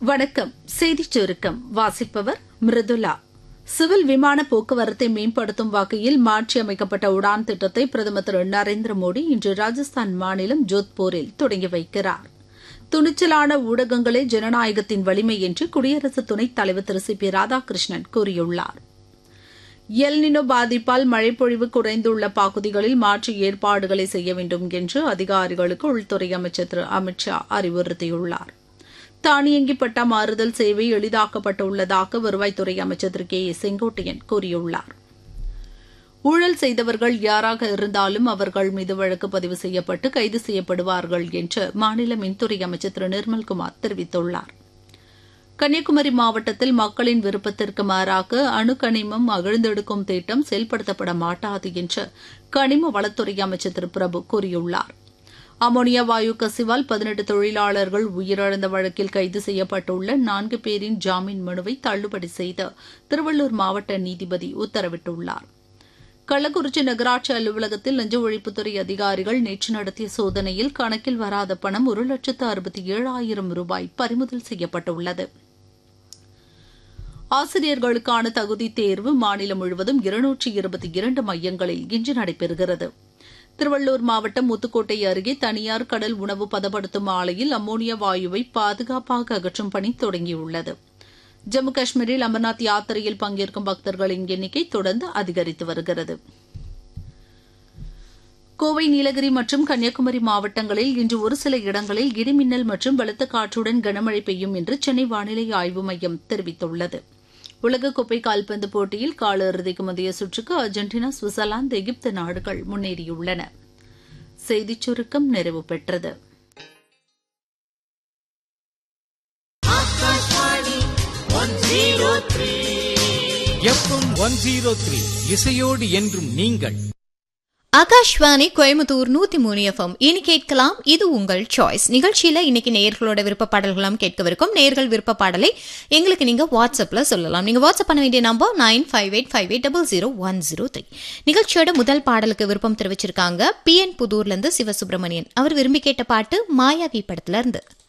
வணக்கம் செய்திச் சுருக்கம் வாசிப்பவர் மிருதுலா சிவில் விமான போக்குவரத்தை மேம்படுத்தும் வகையில் மாற்றியமைக்கப்பட்ட உடான் திட்டத்தை பிரதமர் திரு நரேந்திர மோடி இன்று ராஜஸ்தான் மாநிலம் ஜோத்பூரில் தொடங்கி வைக்கிறார் துணிச்சலான ஊடகங்களே ஜனநாயகத்தின் வலிமை என்று குடியரசு துணைத் தலைவர் திரு சி பி ராதாகிருஷ்ணன் கூறியுள்ளார் எல்னினோ பாதிப்பால் மழைப்பொழிவு குறைந்துள்ள பகுதிகளில் மாற்று ஏற்பாடுகளை செய்ய வேண்டும் என்று அதிகாரிகளுக்கு உள்துறை அமைச்சர் திரு அமித் ஷா அறிவுறுத்தியுள்ளார் தானியங்கி பட்டா மாறுதல் சேவை எளிதாக்கப்பட்டுள்ளதாக வருவாய்த்துறை அமைச்சர் திரு கே ஏ செங்கோட்டையன் கூறியுள்ளார் ஊழல் செய்தவர்கள் யாராக இருந்தாலும் அவர்கள் மீது வழக்கு பதிவு செய்யப்பட்டு கைது செய்யப்படுவார்கள் என்று மாநில மின்துறை அமைச்சர் திரு நிர்மல்குமார் தெரிவித்துள்ளார் கன்னியாகுமரி மாவட்டத்தில் மக்களின் விருப்பத்திற்கு மாறாக அணுக்கனிமம் அகழ்ந்தெடுக்கும் திட்டம் செயல்படுத்தப்பட மாட்டாது என்று கனிம வளத்துறை அமைச்சர் திரு பிரபு கூறியுள்ளார் அமோனியா வாயு கசிவால் பதினெட்டு தொழிலாளர்கள் உயிரிழந்த வழக்கில் கைது செய்யப்பட்டுள்ள நான்கு பேரின் ஜாமீன் மனுவை தள்ளுபடி செய்து திருவள்ளூர் மாவட்ட நீதிபதி உத்தரவிட்டுள்ளார் கள்ளக்குறிச்சி நகராட்சி அலுவலகத்தில் லஞ்ச ஒழிப்புத்துறை அதிகாரிகள் நேற்று நடத்திய சோதனையில் கணக்கில் வராத பணம் ஒரு லட்சத்து அறுபத்தி ஏழாயிரம் ரூபாய் பறிமுதல் செய்யப்பட்டுள்ளது ஆசிரியர்களுக்கான தகுதி தேர்வு மாநிலம் முழுவதும் இருநூற்றி இருபத்தி இரண்டு மையங்களில் இன்று நடைபெறுகிறது திருவள்ளூர் மாவட்டம் முத்துக்கோட்டை அருகே தனியார் கடல் உணவு பதப்படுத்தும் ஆலையில் அம்மோனியா வாயுவை பாதுகாப்பாக அகற்றும் பணி தொடங்கியுள்ளது ஜம்மு காஷ்மீரில் அமர்நாத் யாத்திரையில் பங்கேற்கும் பக்தர்களின் எண்ணிக்கை தொடர்ந்து அதிகரித்து வருகிறது கோவை நீலகிரி மற்றும் கன்னியாகுமரி மாவட்டங்களில் இன்று ஒரு சில இடங்களில் இடிமின்னல் மற்றும் பலத்த காற்றுடன் கனமழை பெய்யும் என்று சென்னை வானிலை ஆய்வு மையம் தெரிவித்துள்ளது உலகக்கோப்பை கால்பந்து போட்டியில் காலிறுதிக்கு முந்தைய சுற்றுக்கு அர்ஜென்டினா சுவிட்சர்லாந்து எகிப்து நாடுகள் முன்னேறியுள்ளன செய்திச் சுருக்கம் நிறைவு பெற்றது எஃப்எம் ஒன் ஜீரோ த்ரீ இசையோடு என்றும் நீங்கள் ஆகாஷ்வாணி கோயம்புத்தூர் நூத்தி மூணு எஃப்எம் இனி கேட்கலாம் இது உங்கள் சாய்ஸ் நிகழ்ச்சியில இன்னைக்கு நேயர்களோட விருப்ப பாடல்களும் கேட்கவிருக்கும் நேயர்கள் விருப்ப பாடலை எங்களுக்கு நீங்க வாட்ஸ்அப்ல சொல்லலாம் நீங்க வாட்ஸ்அப் பண்ண வேண்டிய number nine five eight five eight double zero one zero three நிகழ்ச்சியோட முதல் பாடலுக்கு விருப்பம் தெரிவிச்சிருக்காங்க பி என் புதூர்ல இருந்து சிவசுப்பிரமணியன் அவர் விரும்பி கேட்ட பாட்டு மாயாவி படத்துல இருந்து